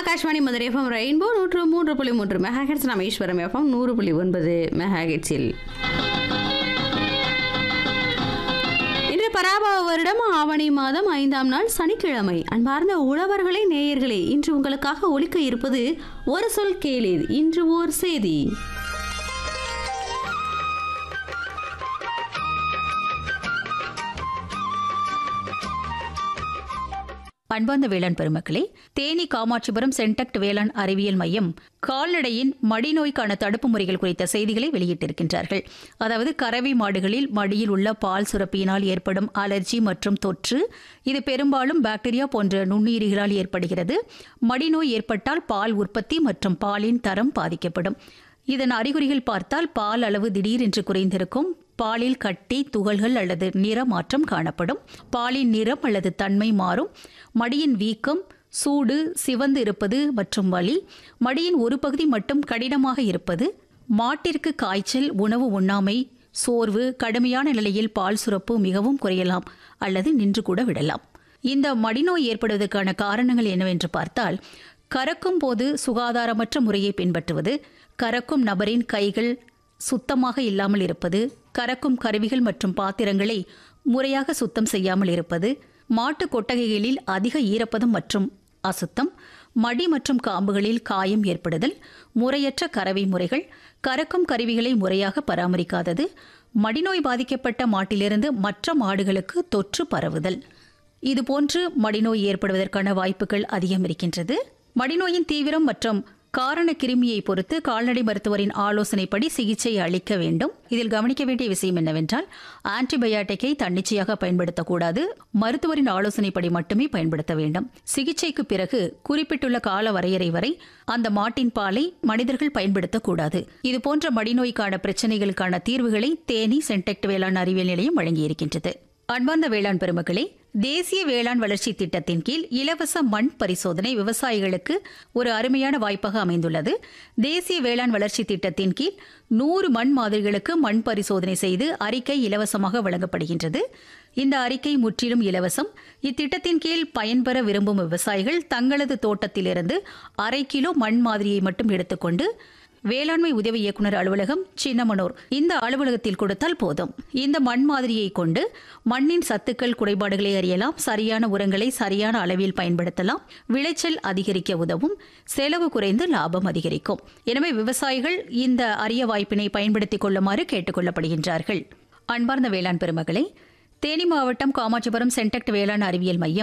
Akashvani Madurai FM rainbow நூற்று மூன்று புள்ளி மூன்று மெகாஹெட்ஸ் ராமேஸ்வரம் எஃப்எம் நூறு புள்ளி ஒன்பது மெகாஹெட்ஸில் இன்று பராபவ வருடம் ஆவணி மாதம் ஐந்தாம் நாள் சனிக்கிழமை அன்பார்ந்த உழவர்களே நேயர்களே இன்று உங்களுக்காக ஒலிக்க இருப்பது ஒரு சொல் கேளீர் இன்று ஓர் செய்தி அன்பார்ந்த வேளாண் பெருமக்களே தேனி காமாட்சிபுரம் சென்டக்ட் வேளாண் அறிவியல் மையம் கால்நடையின் மடிநோய்க்கான தடுப்பு முறைகள் குறித்த செய்திகளை வெளியிட்டிருக்கின்றார்கள் அதாவது கறவை மாடுகளில் மடியில் உள்ள பால் சுரப்பியினால் ஏற்படும் அலர்ஜி மற்றும் தொற்று இது பெரும்பாலும் பாக்டீரியா போன்ற நுண்ணுயிரிகளால் ஏற்படுகிறது மடிநோய் ஏற்பட்டால் பால் உற்பத்தி மற்றும் பாலின் தரம் பாதிக்கப்படும் இதன் அறிகுறிகள் பார்த்தால் பால் அளவு திடீரென்று குறைந்திருக்கும் பாலில் கட்டி துகள்கள் அல்லது நிற மாற்றம் காணப்படும் பாலின் நிறம் அல்லது தன்மை மாறும் மடியின் வீக்கம் சூடு சிவந்து இருப்பது மற்றும் வலி மடியின் ஒரு பகுதி மட்டும் கடினமாக இருப்பது மாட்டிற்கு காய்ச்சல் உணவு உண்ணாமை சோர்வு கடுமையான நிலையில் பால் சுரப்பு மிகவும் குறையலாம் அல்லது நின்று கூட விடலாம் இந்த மடிநோய் ஏற்படுவதற்கான காரணங்கள் என்னவென்று பார்த்தால் கறக்கும் போது சுகாதாரமற்ற முறையை பின்பற்றுவது கறக்கும் நபரின் கைகள் சுத்தமாக இல்லாமல் இருப்பது கறக்கும் கருவிகள் மற்றும் பாத்திரங்களை முறையாக சுத்தம் செய்யாமல் இருப்பது மாட்டு கொட்டகைகளில் அதிக ஈரப்பதம் மற்றும் அசுத்தம் மடி மற்றும் காம்புகளில் காயம் ஏற்படுதல் முறையற்ற கறவை முறைகள் கறக்கும் கருவிகளை முறையாக பராமரிக்காதது மடிநோய் பாதிக்கப்பட்ட மாட்டிலிருந்து மற்ற மாடுகளுக்கு தொற்று பரவுதல் இதுபோன்று மடிநோய் ஏற்படுவதற்கான வாய்ப்புகள் அதிகம் இருக்கின்றது மடிநோயின் தீவிரம் மற்றும் காரண கிருமியை பொறுத்து கால்நடை மருத்துவரின் ஆலோசனைப்படி சிகிச்சை அளிக்க வேண்டும் இதில் கவனிக்க வேண்டிய விஷயம் என்னவென்றால் ஆன்டிபயாட்டிக்கை தன்னிச்சையாக பயன்படுத்தக்கூடாது மருத்துவரின் ஆலோசனைப்படி மட்டுமே பயன்படுத்த வேண்டும் சிகிச்சைக்கு பிறகு குறிப்பிட்டுள்ள கால வரையறை வரை அந்த மாட்டின் பாலை மனிதர்கள் பயன்படுத்தக்கூடாது இதுபோன்ற மடிநோய்க்கான பிரச்சனைகளுக்கான தீர்வுகளை தேனி சென்டெக்ட் வேளாண் அறிவியல் நிலையம் வழங்கியிருக்கின்றது அன்பார்ந்த வேளாண் பெருமக்களே தேசிய வேளாண் வளர்ச்சி திட்டத்தின் கீழ் இலவச மண் பரிசோதனை விவசாயிகளுக்கு ஒரு அருமையான வாய்ப்பாக அமைந்துள்ளது தேசிய வேளாண் வளர்ச்சி திட்டத்தின் கீழ் நூறு மண் மாதிரிகளுக்கு மண் பரிசோதனை செய்து அறிக்கை இலவசமாக வழங்கப்படுகின்றது இந்த அறிக்கை முற்றிலும் இலவசம் இத்திட்டத்தின் கீழ் பயன்பெற விரும்பும் விவசாயிகள் தங்களது தோட்டத்திலிருந்து அரை கிலோ மண் மாதிரியை மட்டும் எடுத்துக்கொண்டு வேளாண்மை உதவி இயக்குநர் அலுவலகம் சின்னமனூர் இந்த அலுவலகத்தில் கொடுத்தால் போதும் இந்த மண் மாதிரியை கொண்டு மண்ணின் சத்துக்கள் குறைபாடுகளை அறியலாம் சரியான உரங்களை சரியான அளவில் பயன்படுத்தலாம் விளைச்சல் அதிகரிக்க உதவும் செலவு குறைந்து லாபம் அதிகரிக்கும் எனவே விவசாயிகள் இந்த அரிய வாய்ப்பினை பயன்படுத்திக் கொள்ளுமாறு கேட்டுக் கொள்ளப்படுகின்றார்கள் அன்பார்ந்த வேளாண் பெருமகளே தேனி மாவட்டம் காமாட்சிபுரம் சென்டெக்ட் வேளாண் அறிவியல் மையம்